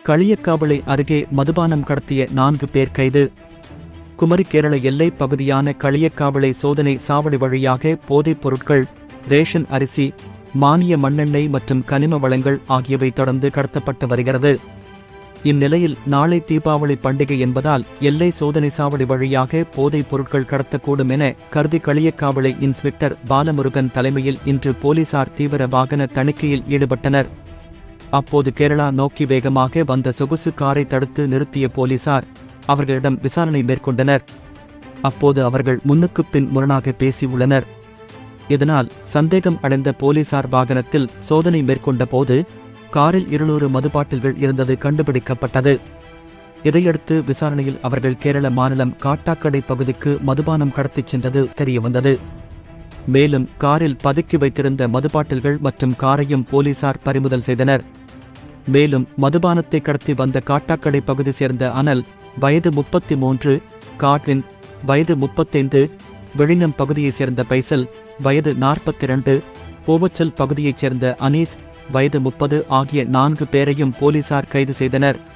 களியக்காவளை அருகே மதுபானம் கடத்திய நான்கு பேர் கைது குமரி கேரள எல்லைப் பகுதியான களியக்காவளை சோதனை சாவடி வழியாக போதைப் பொருட்கள் ரேஷன் அரிசி மானிய மண்ணெண்ணெய் மற்றும் கனிம வளங்கள் ஆகியவை தொடர்ந்து கடத்தப்பட்டு வருகிறது இந்நிலையில் நாளை தீபாவளி பண்டிகை என்பதால் எல்லை சோதனை சாவடி வழியாக போதைப் பொருட்கள் கடத்தக்கூடும் என கருதி களியக்காவளை இன்ஸ்பெக்டர் பாலமுருகன் தலைமையில் இன்று போலீசார் தீவிர வாகன தணிக்கையில் ஈடுபட்டனர் அப்போது கேரளா நோக்கி வேகமாக வந்த சொகுசு காரை தடுத்து நிறுத்திய போலீசார் அவர்களிடம் விசாரணை மேற்கொண்டனர் அப்போது அவர்கள் முன்னுக்குப் பின் முரணாக பேசியுள்ளனர் இதனால் சந்தேகம் அடைந்த போலீசார் வாகனத்தில் சோதனை மேற்கொண்ட போது காரில் இருநூறு மதுபாட்டில்கள் இருந்தது கண்டுபிடிக்கப்பட்டது இதையடுத்து விசாரணையில் அவர்கள் கேரள மாநிலம் காட்டாக்கடை பகுதிக்கு மதுபானம் கடத்திச் சென்றது தெரியவந்தது மேலும் காரில் பதுக்கி வைத்திருந்த மதுபாட்டில்கள் மற்றும் காரையும் போலீசார் பறிமுதல் செய்தனர் மேலும் மதுபானத்தை கடத்தி வந்த காட்டாக்கடை பகுதி சேர்ந்த அனல் வயது முப்பத்தி மூன்று காட்வின் வயது முப்பத்தைந்து வெளினம் பகுதியைச் சேர்ந்த பைசல் வயது நாற்பத்தி இரண்டு பூவச்சல் பகுதியைச் சேர்ந்த அனீஸ் வயது முப்பது ஆகிய நான்கு பேரையும் போலீசார் கைது செய்தனர்